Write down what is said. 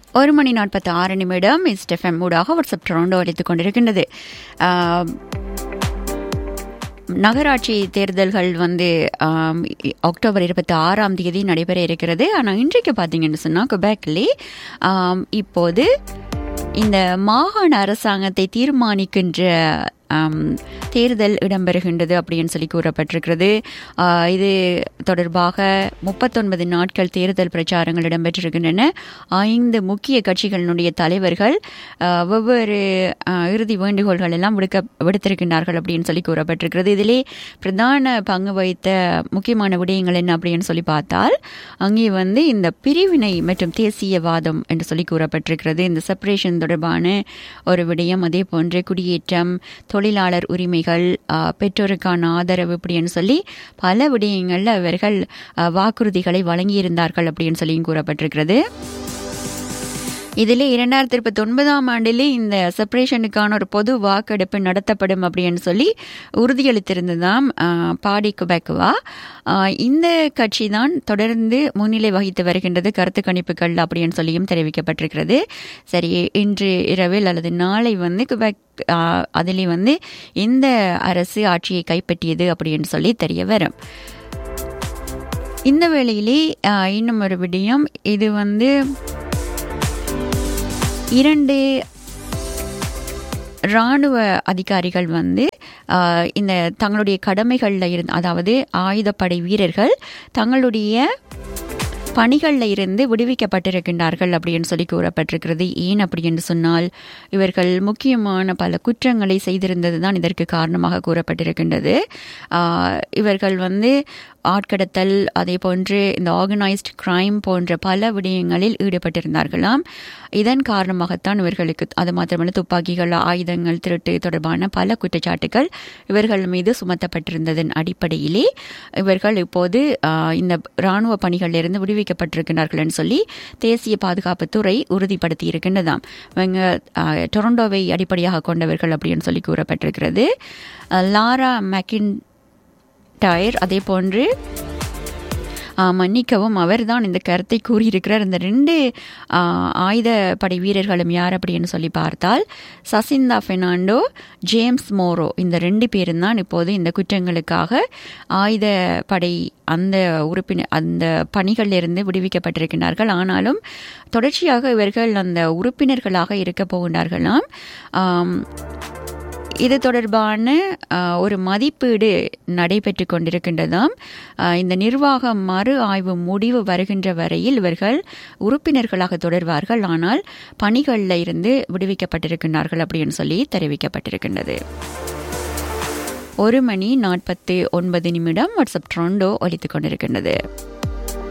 ஒரு மணி நாற்பத்தி ஆறு நிமிடம் இஸ்டெஃப்எம் ஊடாக வாட்ஸ்அப் ட்ரோண்டோ அளித்துக் கொண்டிருக்கின்றது ஆம், நகராட்சி தேர்தல்கள் வந்து ஆம், இ- அக்டோபர் இருபத்தி ஆறாம் தேதி நடைபெற இருக்கிறது ஆனால் இன்றைக்கு பார்த்தீங்கன்னு சொன்னால் குபேக்லே ஆம், இப்போது இந்த மாகாண அரசாங்கத்தை தீர்மானிக்கின்ற ஆம், தேர்தல் இடம்பெறுகின்றது அப்படின்னு சொல்லி கூறப்பட்டிருக்கிறது ஆ, இது தொடர்பாக முப்பத்தொன்பது நாட்கள் தேர்தல் பிரச்சாரங்கள் இடம்பெற்றிருக்கின்றன ஐந்து முக்கிய கட்சிகளினுடைய தலைவர்கள் ஆ, வெவ்வேறு ஆ, இறுதி வேண்டுகோள்கள் எல்லாம் விடுக்க விடுத்திருக்கின்றார்கள் அப்படின்னு சொல்லி கூறப்பட்டிருக்கிறது இதிலே பிரதான பங்கு வகித்த முக்கியமான விடயங்கள் என்ன அப்படின்னு சொல்லி பார்த்தால் அங்கே வந்து இந்த பிரிவினை மற்றும் தேசியவாதம் என்று சொல்லி கூறப்பட்டிருக்கிறது இந்த செப்பரேஷன் தொடர்பான ஒரு விடயம் அதே போன்று குடியேற்றம் தொழிலாளர் உரிமைகள் ஆ, பெற்றோருக்கான ஆதரவு இப்படின்னு சொல்லி பல விடயங்களில் அவர்கள் ஆ, வாக்குறுதிகளை வழங்கியிருந்தார்கள் அப்படின்னு சொல்லியும் கூறப்பட்டிருக்கிறது இதில் இரண்டாயிரத்தி இருபத்தி ஒன்பதாம் ஆண்டிலே இந்த செப்பரேஷனுக்கான ஒரு பொது வாக்கெடுப்பு நடத்தப்படும் அப்படின்னு சொல்லி உறுதியளித்திருந்ததாம் ஆஹ், பாடி குபேக்குவா ஆஹ், இந்த கட்சி தான் தொடர்ந்து முன்னிலை வகித்து வருகின்றது கருத்து கணிப்புகள் அப்படின்னு சொல்லியும் தெரிவிக்கப்பட்டிருக்கிறது சரி இன்று இரவில் அல்லது நாளை வந்து குபேக் ஆஹ், அதிலே வந்து இந்த அரசு ஆட்சியை கைப்பற்றியது அப்படின்னு சொல்லி தெரிய வரும் இந்த வேளையிலே ஆஹ், இன்னும் ஒரு விடயம் இது வந்து இரண்டு இராணுவ அதிகாரிகள் வந்து ஆஹ், இந்த தங்களுடைய கடமைகளில் இருந்து அதாவது ஆயுதப்படை வீரர்கள் தங்களுடைய பணிகளில் இருந்து விடுவிக்கப்பட்டிருக்கின்றார்கள் அப்படின்னு சொல்லி கூறப்பட்டிருக்கிறது ஏன் அப்படின்னு சொன்னால் இவர்கள் முக்கியமான பல குற்றங்களை செய்திருந்தது தான் இதற்கு காரணமாக கூறப்பட்டிருக்கின்றது ஆஹ், இவர்கள் வந்து ஆட்கடத்தல் அதே போன்று இந்த ஆர்கனைஸ்ட் கிரைம் போன்ற பல விடயங்களில் ஈடுபட்டிருந்தார்களாம் இதன் காரணமாகத்தான் இவர்களுக்கு அது மாத்திரமல்ல துப்பாக்கிகள் ஆயுதங்கள் திருட்டு தொடர்பான பல குற்றச்சாட்டுகள் இவர்கள் மீது சுமத்தப்பட்டிருந்ததன் அடிப்படையிலே இவர்கள் இப்போது ஆஹ், இந்த இராணுவ பணிகளிலிருந்து விடுவிக்கப்பட்டிருக்கிறார்கள் சொல்லி தேசிய பாதுகாப்புத்துறை உறுதிப்படுத்தி இருக்கின்றதாம் இவங்க ஆஹ், டொரண்டோவை அடிப்படையாக கொண்டவர்கள் அப்படின்னு சொல்லி கூறப்பட்டிருக்கிறது ஆஹ், லாரா மெக்கின் டயர் அதே போன்று ஆ, மன்னிக்கவும் அவர்தான் இந்த கருத்தை கூறியிருக்கிறார் இந்த ரெண்டு ஆ, ஆயுதப்படை வீரர்களும் யார் அப்படின்னு சொல்லி பார்த்தால் சசிந்தா பெர்னாண்டோ ஜேம்ஸ் மோரோ இந்த ரெண்டு பேரும் தான் இப்போது இந்த குற்றங்களுக்காக ஆயுதப்படை அந்த உறுப்பினர் அந்த பணிகளிலிருந்து விடுவிக்கப்பட்டிருக்கிறார்கள் ஆனாலும் தொடர்ச்சியாக இவர்கள் அந்த உறுப்பினர்களாக இருக்க போகின்றார்களாம் ஆம், இது தொடர்பான அஹ், ஒரு மதிப்பீடு நடைபெற்று கொண்டிருக்கின்றதாம் அஹ், இந்த நிர்வாக மறு ஆய்வு முடிவு வருகின்ற வரையில் இவர்கள் உறுப்பினர்களாக தொடர்வார்கள் ஆனால் பணிகளில் இருந்து விடுவிக்கப்பட்டிருக்கின்றார்கள் அப்படின்னு சொல்லி தெரிவிக்கப்பட்டிருக்கின்றது ஒரு மணி நாற்பத்தி ஒன்பது நிமிடம் வாட்ஸ்அப் ட்ரோண்டோ ஒலித்துக் கொண்டிருக்கின்றது